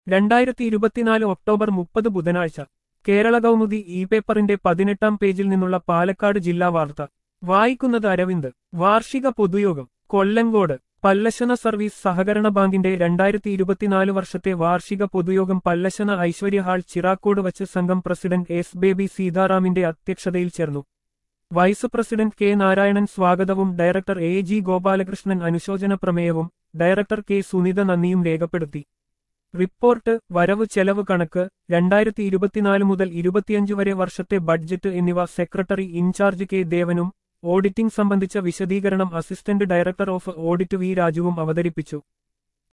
രണ്ടായിരത്തി ഇരുപത്തിനാല് ഒക്ടോബർ മുപ്പത് ബുധനാഴ്ച കേരള കൗമുദി ഇ പേപ്പറിന്റെ പതിനെട്ടാം പേജിൽ നിന്നുള്ള പാലക്കാട് ജില്ലാ വാർത്ത വായിക്കുന്നത് അരവിന്ദ് വാർഷിക പൊതുയോഗം കൊല്ലങ്കോട് പല്ലശന സർവീസ് സഹകരണ ബാങ്കിന്റെ രണ്ടായിരത്തി ഇരുപത്തിനാല് വർഷത്തെ വാർഷിക പൊതുയോഗം പല്ലശന ഐശ്വര്യ ഹാൾ ചിറാക്കോട് വച്ച് സംഘം പ്രസിഡന്റ് എസ് ബേബി സീതാറാമിന്റെ അധ്യക്ഷതയിൽ ചേർന്നു വൈസ് പ്രസിഡന്റ് കെ നാരായണൻ സ്വാഗതവും ഡയറക്ടർ എ ജി ഗോപാലകൃഷ്ണൻ അനുശോചന പ്രമേയവും ഡയറക്ടർ കെ സുനിത നന്ദിയും രേഖപ്പെടുത്തി റിപ്പോർട്ട് വരവ് ചെലവ് കണക്ക് രണ്ടായിരത്തി ഇരുപത്തിനാല് മുതൽ ഇരുപത്തിയഞ്ച് വരെ വർഷത്തെ ബഡ്ജറ്റ് എന്നിവ സെക്രട്ടറി ഇൻചാർജ് കെ ദേവനും ഓഡിറ്റിംഗ് സംബന്ധിച്ച വിശദീകരണം assistant director of audit V രാജുവും അവതരിപ്പിച്ചു